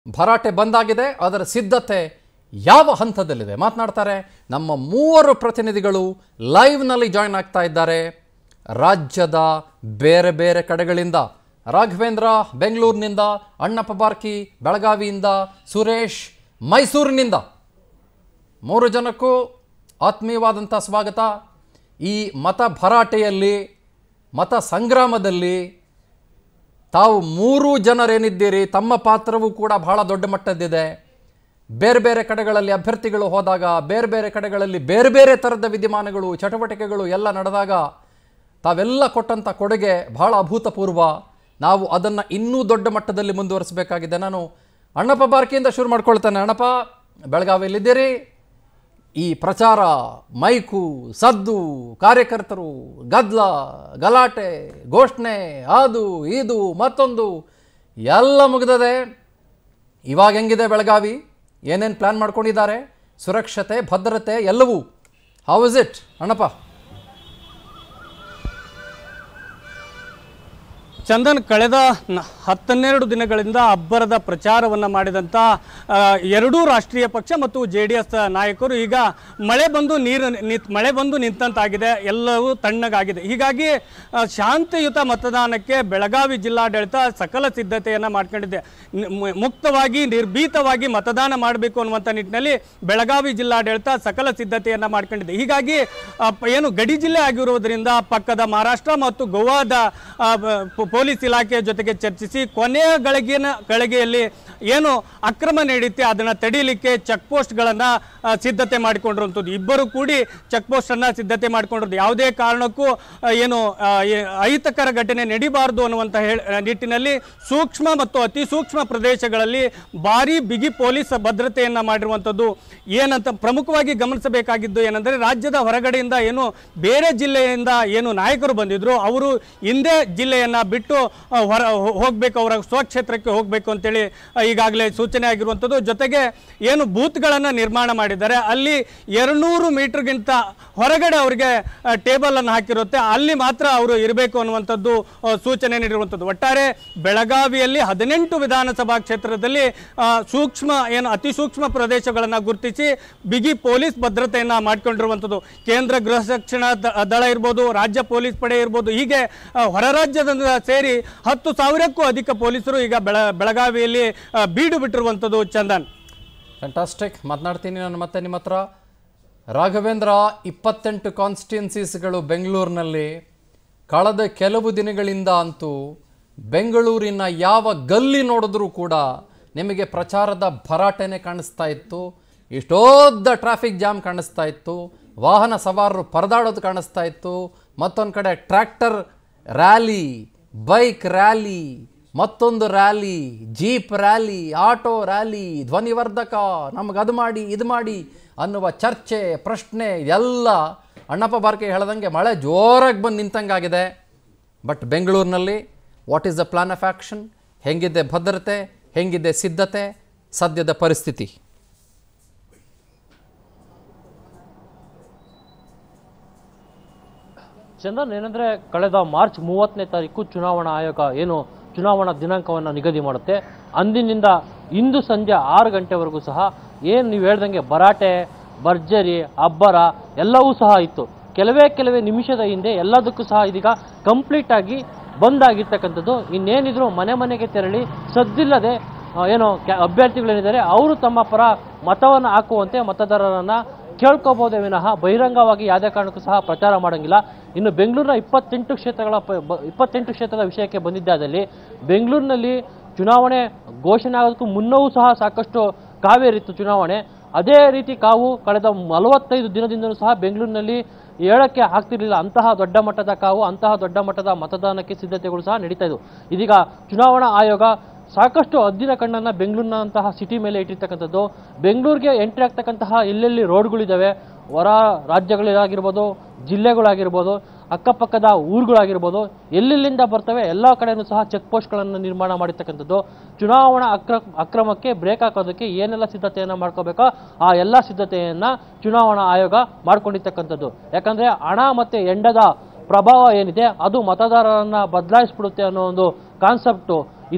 ಭರಾಟೆ ಬಂದಾಗಿದೆ ಅದರ ಸಿದ್ಧತೆ ಯಾವ ಹಂತದಲ್ಲಿದೆ ಮಾತನಾಡ್ತಾರೆ ನಮ್ಮ ಮೂವರು ಪ್ರತಿನಿಧಿಗಳು ಲೈವ್ನಲ್ಲಿ ಜಾಯ್ನ್ ಆಗ್ತಾ ಇದ್ದಾರೆ ರಾಜ್ಯದ ಬೇರೆ ಬೇರೆ ಕಡೆಗಳಿಂದ ರಾಘವೇಂದ್ರ ಬೆಂಗಳೂರಿನಿಂದ ಅಣ್ಣಪ್ಪ ಬಾರ್ಕಿ ಬೆಳಗಾವಿಯಿಂದ ಸುರೇಶ್ ಮೈಸೂರಿನಿಂದ ಮೂರು ಜನಕ್ಕೂ ಆತ್ಮೀಯವಾದಂಥ ಸ್ವಾಗತ ಈ ಮತ ಭರಾಟೆಯಲ್ಲಿ ಮತ ಸಂಗ್ರಾಮದಲ್ಲಿ ತಾವು ಮೂರು ಜನರೇನಿದ್ದೀರಿ ತಮ್ಮ ಪಾತ್ರವೂ ಕೂಡ ಬಹಳ ದೊಡ್ಡ ಮಟ್ಟದ್ದಿದೆ ಬೇರೆ ಬೇರೆ ಕಡೆಗಳಲ್ಲಿ ಅಭ್ಯರ್ಥಿಗಳು ಹೋದಾಗ ಬೇರೆ ಬೇರೆ ಕಡೆಗಳಲ್ಲಿ ಬೇರೆ ಬೇರೆ ಥರದ ವಿದ್ಯಮಾನಗಳು ಚಟುವಟಿಕೆಗಳು ಎಲ್ಲ ನಡೆದಾಗ ತಾವೆಲ್ಲ ಕೊಟ್ಟಂಥ ಕೊಡುಗೆ ಬಹಳ ಅಭೂತಪೂರ್ವ ನಾವು ಅದನ್ನು ಇನ್ನೂ ದೊಡ್ಡ ಮಟ್ಟದಲ್ಲಿ ಮುಂದುವರಿಸಬೇಕಾಗಿದೆ ನಾನು ಅಣ್ಣಪ್ಪ ಬಾರ್ಕಿಯಿಂದ ಶುರು ಮಾಡ್ಕೊಳ್ತೇನೆ ಅಣ್ಣಪ್ಪ ಬೆಳಗಾವಿಯಲ್ಲಿದ್ದೀರಿ ಈ ಪ್ರಚಾರ ಮೈಕು ಸದ್ದು ಕಾರ್ಯಕರ್ತರು ಗದ್ಲ ಗಲಾಟೆ ಘೋಷಣೆ ಅದು ಇದು ಮತ್ತೊಂದು ಎಲ್ಲ ಮುಗಿದದೆ ಇವಾಗ ಹೆಂಗಿದೆ ಬೆಳಗಾವಿ ಏನೇನು ಪ್ಲ್ಯಾನ್ ಮಾಡ್ಕೊಂಡಿದ್ದಾರೆ ಸುರಕ್ಷತೆ ಭದ್ರತೆ ಎಲ್ಲವೂ how is it Annappa Chandan ಕಳೆದ ನ- ಹತ್ತನ್ನೆರಡು ದಿನಗಳಿಂದ ಅಬ್ಬರದ ಪ್ರಚಾರವನ್ನು ಮಾಡಿದಂಥ ಆ, ಎರಡೂ ರಾಷ್ಟ್ರೀಯ ಪಕ್ಷ ಮತ್ತು ಜೆ ಡಿ ಎಸ್ ನಾಯಕರು ಈಗ ಮಳೆ ಬಂದು ನೀರು ನಿಂತ್ ಮಳೆ ಬಂದು ನಿಂತಂತಾಗಿದೆ ಎಲ್ಲವೂ ತಣ್ಣಗಾಗಿದೆ ಹೀಗಾಗಿ ಆ, ಶಾಂತಿಯುತ ಮತದಾನಕ್ಕೆ ಬೆಳಗಾವಿ ಜಿಲ್ಲಾಡಳಿತ ಸಕಲ ಸಿದ್ಧತೆಯನ್ನು ಮಾಡ್ಕೊಂಡಿದೆ ನಿ- ಮು- ಮುಕ್ತವಾಗಿ ನಿರ್ಭೀತವಾಗಿ ಮತದಾನ ಮಾಡಬೇಕು ಅನ್ನುವಂಥ ನಿಟ್ಟಿನಲ್ಲಿ ಬೆಳಗಾವಿ ಜಿಲ್ಲಾಡಳಿತ ಸಕಲ ಸಿದ್ಧತೆಯನ್ನು ಮಾಡ್ಕೊಂಡಿದೆ ಹೀಗಾಗಿ ಆ, ಪ- ಏನು ಗಡಿ ಜಿಲ್ಲೆ ಆಗಿರುವುದರಿಂದ ಪಕ್ಕದ ಮಹಾರಾಷ್ಟ್ರ ಮತ್ತು ಗೋವಾದ ಆ, ಬ- ಪೊ- ಪೊಲೀಸ್ ಇಲಾಖೆಯ ಜೊತೆಗೆ ಚರ್ಚಿಸಿ ಕೊನೆಯ ಗಳಿಗೆನ ಗಳಿಗೆಯಲ್ಲಿ ಏನು ಅಕ್ರಮ ನಡೀತೆ ಅದನ್ನು ತಡೀಲಿಕ್ಕೆ ಚೆಕ್ ಪೋಸ್ಟ್ಗಳನ್ನು ಸಿದ್ಧತೆ ಮಾಡಿಕೊಂಡಿರುವಂಥದ್ದು ಇಬ್ಬರು ಕೂಡಿ ಚೆಕ್ ಪೋಸ್ಟನ್ನು ಸಿದ್ಧತೆ ಮಾಡಿಕೊಂಡಿರೋದು ಯಾವುದೇ ಕಾರಣಕ್ಕೂ ಆ, ಏನು ಆ, ಏ- ಅಹಿತಕರ ಘಟನೆ ನಡಿಬಾರದು ಅನ್ನುವಂಥ ಹೇಳ ನಿಟ್ಟಿನಲ್ಲಿ ಸೂಕ್ಷ್ಮ ಮತ್ತು ಅತಿ ಸೂಕ್ಷ್ಮ ಪ್ರದೇಶಗಳಲ್ಲಿ ಭಾರಿ ಬಿಗಿ ಪೊಲೀಸ್ ಭದ್ರತೆಯನ್ನು ಮಾಡಿರುವಂಥದ್ದು ಏನಂತ ಪ್ರಮುಖವಾಗಿ ಗಮನಿಸಬೇಕಾಗಿದ್ದು ಏನಂದರೆ ರಾಜ್ಯದ ಹೊರಗಡೆಯಿಂದ ಏನು ಬೇರೆ ಜಿಲ್ಲೆಯಿಂದ ಏನು ನಾಯಕರು ಬಂದಿದ್ರು ಅವರು ಹಿಂದೆ ಜಿಲ್ಲೆಯನ್ನು ಬಿಟ್ಟು ಆ, ಹೊರ ಹೋ- ಹೋಗ್ಬೇಕು ಅವರ ಸ್ವಕ್ಷೇತ್ರಕ್ಕೆ ಹೋಗಬೇಕು ಅಂತೇಳಿ ಆ, ಈಗಾಗಲೇ ಸೂಚನೆ ಆಗಿರುವಂಥದ್ದು ಜೊತೆಗೆ ಏನು ಬೂತ್ಗಳನ್ನು ನಿರ್ಮಾಣ ಮಾಡಿದ್ದಾರೆ ಅಲ್ಲಿ ಎರಡುನೂರು ಮೀಟರ್ಗಿಂತ ಹೊರಗಡೆ ಅವರಿಗೆ ಟೇಬಲನ್ನು ಹಾಕಿರುತ್ತೆ ಅಲ್ಲಿ ಮಾತ್ರ ಅವರು ಇರಬೇಕು ಅನ್ನುವಂಥದ್ದು ಆ, ಸೂಚನೆ ನೀಡಿರುವಂಥದ್ದು ಒಟ್ಟಾರೆ ಬೆಳಗಾವಿಯಲ್ಲಿ ಹದಿನೆಂಟು ವಿಧಾನಸಭಾ ಕ್ಷೇತ್ರದಲ್ಲಿ ಆ, ಸೂಕ್ಷ್ಮ ಏನು ಅತಿ ಸೂಕ್ಷ್ಮ ಪ್ರದೇಶಗಳನ್ನು ಗುರುತಿಸಿ ಬಿಗಿ ಪೊಲೀಸ್ ಭದ್ರತೆಯನ್ನು ಮಾಡಿಕೊಂಡಿರುವಂಥದ್ದು ಕೇಂದ್ರ ಗೃಹ ರಕ್ಷಣಾ ದ- ದಳ ಇರ್ಬೋದು ರಾಜ್ಯ ಪೊಲೀಸ್ ಪಡೆ ಇರ್ಬೋದು ಹೀಗೆ ಆ, ಹೊರ ರಾಜ್ಯದಿಂದ ಸೇರಿ ಹತ್ತು ಸಾವಿರಕ್ಕೂ ಅಧಿಕ ಪೊಲೀಸರು ಈಗ ಬೆಳ ಬೆಳಗಾವಿಯಲ್ಲಿ ಆ, ಬೀಡು ಬಿಟ್ಟಿರುವಂಥದ್ದು ಚಂದನ್ ಫ್ಯಾಂಟಾಸ್ಟಿಕ್ ಮಾತನಾಡ್ತೀನಿ ನಾನು ಮತ್ತೆ ನಿಮ್ಮ ಹತ್ರ ರಾಘವೇಂದ್ರ ಇಪ್ಪತ್ತೆಂಟು ಕಾನ್ಸ್ಟಿಟ್ಯುನ್ಸೀಸ್ಗಳು ಬೆಂಗಳೂರಿನಲ್ಲಿ ಕಳೆದ ಕೆಲವು ದಿನಗಳಿಂದ ಅಂತೂ ಬೆಂಗಳೂರಿನ ಯಾವ ಗಲ್ಲಿ ನೋಡಿದ್ರೂ ಕೂಡ ನಿಮಗೆ ಪ್ರಚಾರದ ಭರಾಟೆನೆ ಕಾಣಿಸ್ತಾ ಇತ್ತು ಇಷ್ಟೋದ್ದ ಟ್ರಾಫಿಕ್ ಜಾಮ್ ಕಾಣಿಸ್ತಾ ಇತ್ತು ವಾಹನ ಸವಾರರು ಪರದಾಡೋದು ಕಾಣಿಸ್ತಾ ಇತ್ತು ಮತ್ತೊಂದು ಕಡೆ ಟ್ರ್ಯಾಕ್ಟರ್ ರ್ಯಾಲಿ ಬೈಕ್ ರ್ಯಾಲಿ ಮತ್ತೊಂದು rally jeep rally auto rally ಧ್ವನಿವರ್ಧಕ ನಮಗೆ ಅದು ಮಾಡಿ ಇದು ಮಾಡಿ ಅನ್ನುವ ಚರ್ಚೆ ಪ್ರಶ್ನೆ ಎಲ್ಲ ಅಣ್ಣಪ್ಪ ಬಾರ್ಕೆ ಹೇಳ್ದಂಗೆ ಮಳೆ ಜೋರಾಗಿ ಬಂದು ನಿಂತಂಗಾಗಿದೆ ಬಟ್ ಬೆಂಗಳೂರಿನಲ್ಲಿ what is the plan of action ಹೆಂಗಿದೆ ಭದ್ರತೆ ಹೆಂಗಿದೆ ಸಿದ್ಧತೆ ಸದ್ಯದ ಪರಿಸ್ಥಿತಿ ಚಂದನ್ ಏನಂದ್ರೆ ಕಳೆದ ಮಾರ್ಚ್ ಮೂವತ್ತನೇ ತಾರೀಕು ಚುನಾವಣಾ ಆಯೋಗ ಏನು ಚುನಾವಣಾ ದಿನಾಂಕವನ್ನು ನಿಗದಿ ಮಾಡುತ್ತೆ ಅಂದಿನಿಂದ ಇಂದು ಸಂಜೆ ಆರು ಗಂಟೆವರೆಗೂ ಸಹ ಏನು ನೀವು ಹೇಳ್ದಂಗೆ ಭರಾಟೆ ಭರ್ಜರಿ ಅಬ್ಬರ ಎಲ್ಲವೂ ಸಹ ಇತ್ತು ಕೆಲವೇ ಕೆಲವೇ ನಿಮಿಷದ ಹಿಂದೆ ಎಲ್ಲದಕ್ಕೂ ಸಹ ಇದೀಗ ಕಂಪ್ಲೀಟ್ ಆಗಿ ಬಂದ್ ಆಗಿರ್ತಕ್ಕಂಥದ್ದು ಇನ್ನೇನಿದ್ರು ಮನೆ ಮನೆಗೆ ತೆರಳಿ ಸದ್ದಿಲ್ಲದೆ ಆ, ಏನು ಕ್ಯಾ- ಅಭ್ಯರ್ಥಿಗಳೇನಿದ್ದಾರೆ ಅವರು ತಮ್ಮ ಪರ ಮತವನ್ನು ಹಾಕುವಂತೆ ಮತದಾರರನ್ನ ಕೇಳ್ಕೋಬಹುದೇ ವಿನಃ ಬಹಿರಂಗವಾಗಿ ಯಾವುದೇ ಕಾರಣಕ್ಕೂ ಸಹ ಪ್ರಚಾರ ಮಾಡಂಗಿಲ್ಲ ಇನ್ನು ಬೆಂಗಳೂರಿನ ಇಪ್ಪತ್ತೆಂಟು ಕ್ಷೇತ್ರಗಳ ಪ- ಬ- ಇಪ್ಪತ್ತೆಂಟು ಕ್ಷೇತ್ರದ ವಿಷಯಕ್ಕೆ ಬಂದಿದ್ದಾದಲ್ಲಿ ಬೆಂಗಳೂರಿನಲ್ಲಿ ಚುನಾವಣೆ ಘೋಷಣೆ ಆಗೋದಕ್ಕೂ ಮುನ್ನವೂ ಸಹ ಸಾಕಷ್ಟು ಕಾವೇರಿತ್ತು ಚುನಾವಣೆ ಅದೇ ರೀತಿ ಕಾವು ಕಳೆದ ನಲವತ್ತೈದು ದಿನದಿಂದಲೂ ಸಹ ಬೆಂಗಳೂರಿನಲ್ಲಿ ಹೇಳಕ್ಕೆ ಆಗ್ತಿರ್ಲಿಲ್ಲ ಅಂತಹ ದೊಡ್ಡ ಮಟ್ಟದ ಕಾವು ಅಂತಹ ದೊಡ್ಡ ಮಟ್ಟದ ಮತದಾನಕ್ಕೆ ಸಿದ್ಧತೆಗಳು ಸಹ ನಡೀತಾ ಇದ್ವು ಇದೀಗ ಚುನಾವಣಾ ಆಯೋಗ ಸಾಕಷ್ಟು ಹದ್ದಿನ ಕಣ್ಣನ್ನ ಬೆಂಗಳೂರಿನಂತಹ ಸಿಟಿ ಮೇಲೆ ಇಟ್ಟಿರ್ತಕ್ಕಂಥದ್ದು ಬೆಂಗಳೂರಿಗೆ ಎಂಟ್ರಿ ಆಗ್ತಕ್ಕಂತಹ ಎಲ್ಲೆಲ್ಲಿ ರೋಡ್ಗಳಿದ್ದಾವೆ ಹೊರ ರಾಜ್ಯಗಳಾಗಿರ್ಬೋದು ಜಿಲ್ಲೆಗಳಾಗಿರ್ಬೋದು ಅಕ್ಕಪಕ್ಕದ ಊರುಗಳಾಗಿರ್ಬೋದು ಎಲ್ಲೆಲ್ಲಿಂದ ಬರ್ತವೆ ಎಲ್ಲ ಕಡೆನೂ ಸಹ ಚೆಕ್ ಪೋಸ್ಟ್ಗಳನ್ನು ನಿರ್ಮಾಣ ಮಾಡಿರ್ತಕ್ಕಂಥದ್ದು ಚುನಾವಣಾ ಅಕ್ರ ಅಕ್ರಮಕ್ಕೆ ಬ್ರೇಕ್ ಹಾಕೋದಕ್ಕೆ ಏನೆಲ್ಲ ಸಿದ್ಧತೆಯನ್ನು ಮಾಡ್ಕೋಬೇಕೋ ಆ ಎಲ್ಲ ಸಿದ್ಧತೆಯನ್ನ ಚುನಾವಣಾ ಆಯೋಗ ಮಾಡ್ಕೊಂಡಿರ್ತಕ್ಕಂಥದ್ದು ಯಾಕಂದ್ರೆ ಹಣ ಮತ್ತೆ ಎಂಡದ ಪ್ರಭಾವ ಏನಿದೆ ಅದು ಮತದಾರರನ್ನ ಬದಲಾಯಿಸ್ಬಿಡುತ್ತೆ ಅನ್ನೋ ಒಂದು ಕಾನ್ಸೆಪ್ಟು ಇದೆ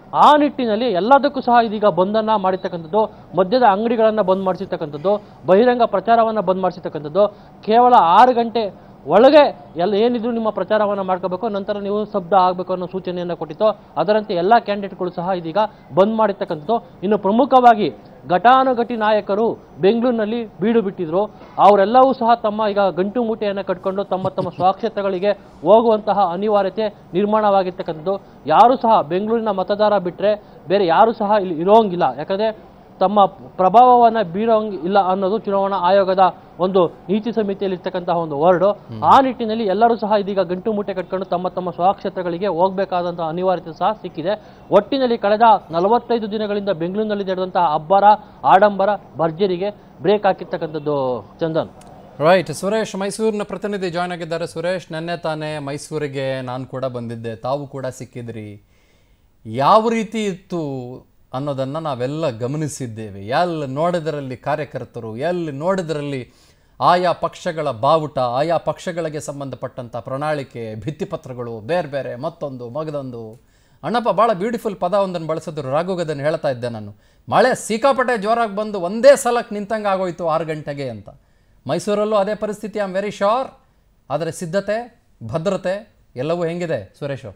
ಆ ನಿಟ್ಟಿನಲ್ಲಿ ಎಲ್ಲದಕ್ಕೂ ಸಹ ಇದೀಗ ಬಂಧನ ಮಾಡಿರ್ತಕ್ಕಂಥದ್ದು ಮದ್ಯದ ಅಂಗಡಿಗಳನ್ನು ಬಂದ್ ಮಾಡಿಸಿರ್ತಕ್ಕಂಥದ್ದು ಬಹಿರಂಗ ಪ್ರಚಾರವನ್ನು ಬಂದ್ ಮಾಡಿಸಿರ್ತಕ್ಕಂಥದ್ದು ಕೇವಲ ಆರು ಗಂಟೆ ಒಳಗೆ ಎಲ್ಲ ಏನಿದ್ರು ನಿಮ್ಮ ಪ್ರಚಾರವನ್ನು ಮಾಡ್ಕೋಬೇಕು ನಂತರ ನೀವು ಶಬ್ದ ಆಗಬೇಕು ಅನ್ನೋ ಸೂಚನೆಯನ್ನು ಕೊಟ್ಟಿತ್ತು ಅದರಂತೆ ಎಲ್ಲ ಕ್ಯಾಂಡಿಡೇಟ್ಗಳು ಸಹ ಇದೀಗ ಬಂದ್ ಮಾಡಿರ್ತಕ್ಕಂಥದ್ದು ಇನ್ನು ಪ್ರಮುಖವಾಗಿ ಘಟಾನುಘಟಿ ನಾಯಕರು ಬೆಂಗಳೂರಿನಲ್ಲಿ ಬೀಡು ಬಿಟ್ಟಿದ್ರು ಅವರೆಲ್ಲವೂ ಸಹ ತಮ್ಮ ಈಗ ಗಂಟು ಮೂಟೆಯನ್ನು ಕಟ್ಕೊಂಡು ತಮ್ಮ ತಮ್ಮ ಸ್ವಕ್ಷೇತ್ರಗಳಿಗೆ ಹೋಗುವಂತಹ ಅನಿವಾರ್ಯತೆ ನಿರ್ಮಾಣವಾಗಿರ್ತಕ್ಕಂಥದ್ದು ಯಾರು ಸಹ ಬೆಂಗಳೂರಿನ ಮತದಾರ ಬಿಟ್ಟರೆ ಬೇರೆ ಯಾರು ಸಹ ಇಲ್ಲಿ ಇರೋಂಗಿಲ್ಲ ಯಾಕಂದರೆ ತಮ್ಮ ಪ್ರಭಾವವನ್ನು ಬೀರೋಂಗ್ ಇಲ್ಲ ಅನ್ನೋದು ಚುನಾವಣಾ ಆಯೋಗದ ಒಂದು ನೀತಿ ಸಮಿತಿಯಲ್ಲಿ ಇರ್ತಕ್ಕಂತಹ ಒಂದು ವರ್ಡು ಆ ನಿಟ್ಟಿನಲ್ಲಿ ಎಲ್ಲರೂ ಸಹ ಇದೀಗ ಗಂಟು ಮೂಟೆ ಕಟ್ಕೊಂಡು ತಮ್ಮ ತಮ್ಮ ಸ್ವಕ್ಷೇತ್ರಗಳಿಗೆ ಹೋಗಬೇಕಾದಂತಹ ಅನಿವಾರ್ಯತೆ ಸಹ ಸಿಕ್ಕಿದೆ ಒಟ್ಟಿನಲ್ಲಿ ಕಳೆದ ನಲವತ್ತೈದು ದಿನಗಳಿಂದ ಬೆಂಗಳೂರಿನಲ್ಲಿ ನಡೆದಂತಹ ಅಬ್ಬರ ಆಡಂಬರ ಭರ್ಜರಿಗೆ ಬ್ರೇಕ್ ಹಾಕಿರ್ತಕ್ಕಂಥದ್ದು ಚಂದನ್ ರೈಟ್ ಸುರೇಶ್ ಮೈಸೂರಿನ ಪ್ರತಿನಿಧಿ ಜಾಯ್ನ್ ಆಗಿದ್ದಾರೆ ಸುರೇಶ್ ನೆನ್ನೆ ತಾನೇ ಮೈಸೂರಿಗೆ ನಾನು ಕೂಡ ಬಂದಿದ್ದೆ ತಾವು ಕೂಡ ಸಿಕ್ಕಿದ್ರಿ ಯಾವ ರೀತಿ ಇತ್ತು ಅನ್ನೋದನ್ನು ನಾವೆಲ್ಲ ಗಮನಿಸಿದ್ದೇವೆ ಎಲ್ಲಿ ನೋಡಿದರಲ್ಲಿ ಕಾರ್ಯಕರ್ತರು ಎಲ್ಲಿ ನೋಡಿದರಲ್ಲಿ ಆಯಾ ಪಕ್ಷಗಳ ಬಾವುಟ ಆಯಾ ಪಕ್ಷಗಳಿಗೆ ಸಂಬಂಧಪಟ್ಟಂಥ ಪ್ರಣಾಳಿಕೆ ಭಿತ್ತಿಪತ್ರಗಳು ಬೇರೆ ಬೇರೆ ಮತ್ತೊಂದು ಮಗದೊಂದು ಅಣ್ಣಪ್ಪ ಭಾಳ ಬ್ಯೂಟಿಫುಲ್ ಪದ ಒಂದನ್ನು ಬಳಸಿದ್ರು ರಾಘುಗದನ್ನು ಹೇಳ್ತಾ ಇದ್ದೆ ನಾನು ಮಳೆ ಸಿಕ್ಕಾಪಟ್ಟೆ ಜೋರಾಗಿ ಬಂದು ಒಂದೇ ಸಲಕ್ಕೆ ನಿಂತಂಗೆ ಆಗೋಯ್ತು ಆರು ಗಂಟೆಗೆ ಅಂತ ಮೈಸೂರಲ್ಲೂ ಅದೇ ಪರಿಸ್ಥಿತಿ ಐ ಆಮ್ ವೆರಿ ಶೋರ್ ಆದರೆ ಸಿದ್ಧತೆ ಭದ್ರತೆ ಎಲ್ಲವೂ ಹೆಂಗಿದೆ ಸುರೇಶು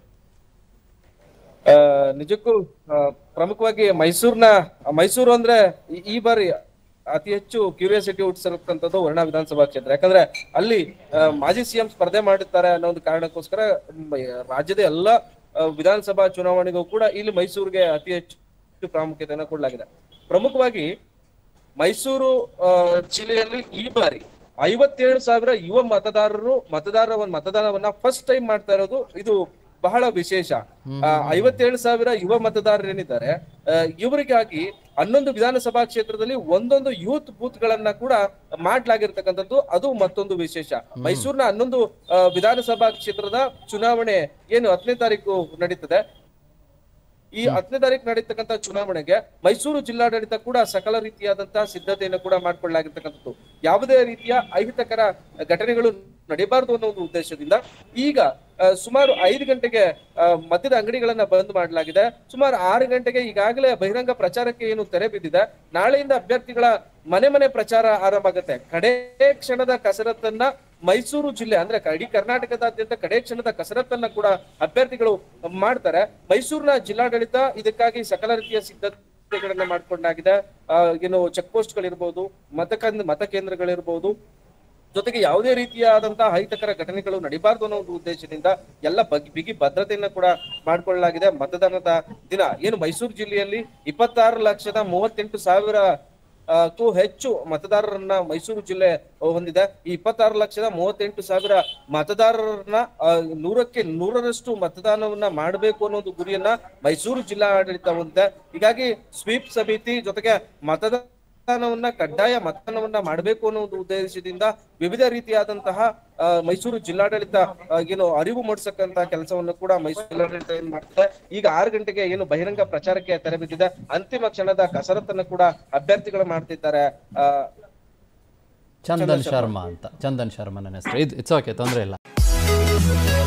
ಆ, ನಿಜಕ್ಕೂ ಆ, ಪ್ರಮುಖವಾಗಿ ಮೈಸೂರ್ನ ಮೈಸೂರು ಅಂದ್ರೆ ಈ- ಈ ಬಾರಿ ಅತಿ ಹೆಚ್ಚು ಕ್ಯೂರಿಯಾಸಿಟಿ ಹುಟ್ಟಿಸಿರ್ತಕ್ಕಂಥದ್ದು ವರ್ಣ ವಿಧಾನಸಭಾ ಕ್ಷೇತ್ರ ಯಾಕಂದ್ರೆ ಅಲ್ಲಿ ಆ, ಮಾಜಿ ಸಿಎಂ ಸ್ಪರ್ಧೆ ಮಾಡಿರ್ತಾರೆ ಅನ್ನೋ ಒಂದು ಕಾರಣಕ್ಕೋಸ್ಕರ ಮ್, ರಾಜ್ಯದ ಎಲ್ಲ ಆ, ವಿಧಾನಸಭಾ ಚುನಾವಣೆಗೂ ಕೂಡ ಇಲ್ಲಿ ಮೈಸೂರಿಗೆ ಅತಿ ಹೆಚ್ಚು ಪ್ರಾಮುಖ್ಯತೆಯನ್ನು ಕೊಡಲಾಗಿದೆ ಪ್ರಮುಖವಾಗಿ ಮೈಸೂರು ಆ, ಜಿಲ್ಲೆಯಲ್ಲಿ ಈ ಬಾರಿ ಐವತ್ತೇಳು ಸಾವಿರ ಯುವ ಮತದಾರರು ಮತದಾರರ ಒಂದು ಮತದಾನವನ್ನ ಫಸ್ಟ್ ಟೈಮ್ ಮಾಡ್ತಾ ಇರೋದು ಇದು ಬಹಳ ವಿಶೇಷ ಆ, ಐವತ್ತೇಳು ಸಾವಿರ ಯುವ ಮತದಾರರು ಏನಿದ್ದಾರೆ ಆ, ಇವರಿಗಾಗಿ ಹನ್ನೊಂದು ವಿಧಾನಸಭಾ ಕ್ಷೇತ್ರದಲ್ಲಿ ಒಂದೊಂದು ಯೂತ್ ಬೂತ್ ಗಳನ್ನ ಕೂಡ ಮಾಡ್ಲಾಗಿರ್ತಕ್ಕಂಥದ್ದು ಅದು ಮತ್ತೊಂದು ವಿಶೇಷ ಮೈಸೂರಿನ ಹನ್ನೊಂದು ಆ, ವಿಧಾನಸಭಾ ಕ್ಷೇತ್ರದ ಚುನಾವಣೆ ಏನು ಹತ್ತನೇ ತಾರೀಕು ನಡೀತದೆ ಈ ಹತ್ತನೇ ತಾರೀಕು ನಡೀತಕ್ಕಂಥ ಚುನಾವಣೆಗೆ ಮೈಸೂರು ಜಿಲ್ಲಾಡಳಿತ ಕೂಡ ಸಕಲ ರೀತಿಯಾದಂತಹ ಸಿದ್ಧತೆಯನ್ನು ಕೂಡ ಮಾಡ್ಕೊಳ್ಳಲಾಗಿರ್ತಕ್ಕಂಥದ್ದು ಯಾವುದೇ ರೀತಿಯ ಅಹಿತಕರ ಘಟನೆಗಳು ನಡೀಬಾರದು ಅನ್ನೋ ಒಂದು ಉದ್ದೇಶದಿಂದ ಈಗ ಆ, ಸುಮಾರು ಐದು ಗಂಟೆಗೆ ಆ, ಮದ್ಯದ ಅಂಗಡಿಗಳನ್ನ ಬಂದ್ ಮಾಡಲಾಗಿದೆ ಸುಮಾರು ಆರು ಗಂಟೆಗೆ ಈಗಾಗಲೇ ಬಹಿರಂಗ ಪ್ರಚಾರಕ್ಕೆ ಏನು ತೆರೆ ಬಿದ್ದಿದೆ ನಾಳೆಯಿಂದ ಅಭ್ಯರ್ಥಿಗಳ ಮನೆ ಮನೆ ಪ್ರಚಾರ ಆರಂಭ ಆಗುತ್ತೆ ಕಡೆ ಕ್ಷಣದ ಕಸರತ್ತನ್ನ ಮೈಸೂರು ಜಿಲ್ಲೆ ಅಂದ್ರೆ ಇಡೀ ಕರ್ನಾಟಕದಾದ್ಯಂತ ಕಡೆ ಕ್ಷಣದ ಕಸರತ್ತನ್ನ ಕೂಡ ಅಭ್ಯರ್ಥಿಗಳು ಮಾಡ್ತಾರೆ ಮೈಸೂರಿನ ಜಿಲ್ಲಾಡಳಿತ ಇದಕ್ಕಾಗಿ ಸಕಲ ರೀತಿಯ ಸಿದ್ಧತೆಗಳನ್ನ ಮಾಡ್ಕೊಂಡಾಗಿದೆ ಆ, ಏನು ಚೆಕ್ ಪೋಸ್ಟ್ ಗಳಿರ್ಬೋದು ಮತಕಂದ್ ಮತಕೇಂದ್ರಗಳಿರ್ಬೋದು ಜೊತೆಗೆ ಯಾವುದೇ ರೀತಿಯಾದಂತಹ ಅಹಿತಕರ ಘಟನೆಗಳು ನಡಿಬಾರ್ದು ಅನ್ನೋ ಒಂದು ಉದ್ದೇಶದಿಂದ ಎಲ್ಲ ಬಗ್ ಬಿಗಿ ಭದ್ರತೆಯನ್ನ ಕೂಡ ಮಾಡಿಕೊಳ್ಳಲಾಗಿದೆ ಮತದಾನದ ದಿನ ಏನು ಮೈಸೂರು ಜಿಲ್ಲೆಯಲ್ಲಿ ಇಪ್ಪತ್ತಾರು ಲಕ್ಷದ ಮೂವತ್ತೆಂಟು ಸಾವಿರ ಆ, ಕ್ಕೂ ಹೆಚ್ಚು ಮತದಾರರನ್ನ ಮೈಸೂರು ಜಿಲ್ಲೆ ಹೊಂದಿದೆ ಈ ಇಪ್ಪತ್ತಾರು ಲಕ್ಷದ ಮೂವತ್ತೆಂಟು ಸಾವಿರ ಮತದಾರರನ್ನ ಆ, ನೂರಕ್ಕೆ ನೂರರಷ್ಟು ಮತದಾನವನ್ನ ಮಾಡಬೇಕು ಅನ್ನೋ ಒಂದು ಗುರಿಯನ್ನ ಮೈಸೂರು ಜಿಲ್ಲಾಡಳಿತ ಹೊಂದಿದೆ ಹೀಗಾಗಿ ಸ್ವೀಪ್ ಸಮಿತಿ ಜೊತೆಗೆ ಮತದಾನ ಮತದಾನವನ್ನ ಕಡ್ಡಾಯ ಮತದಾನವನ್ನ ಮಾಡಬೇಕು ಅನ್ನೋ ಒಂದು ಉದ್ದೇಶದಿಂದ ವಿವಿಧ ರೀತಿಯಾದಂತಹ ಆ, ಮೈಸೂರು ಜಿಲ್ಲಾಡಳಿತ ಆ, ಏನು ಅರಿವು ಮೂಡಿಸಕ್ಕಂತ ಕೆಲಸವನ್ನು ಕೂಡ ಮೈಸೂರು ಜಿಲ್ಲಾಡಳಿತ ಏನ್ ಮಾಡ್ತಾರೆ ಈಗ ಆರು ಗಂಟೆಗೆ ಏನು ಬಹಿರಂಗ ಪ್ರಚಾರಕ್ಕೆ ತೆರೆ ಬಿದ್ದಿದೆ ಅಂತಿಮ ಕ್ಷಣದ ಕಸರತ್ತನ್ನು ಕೂಡ ಅಭ್ಯರ್ಥಿಗಳು ಮಾಡ್ತಿದ್ದಾರೆ ಆ ಚಂದನ್ ಶರ್ಮಾ ಅಂತ ಚಂದನ್ ಶರ್ಮಾ ನನ್ನ ಹೆಸರು ಇದು ಇಟ್ಸ್ ಓಕೆ ತೊಂದರೆ ಇಲ್ಲ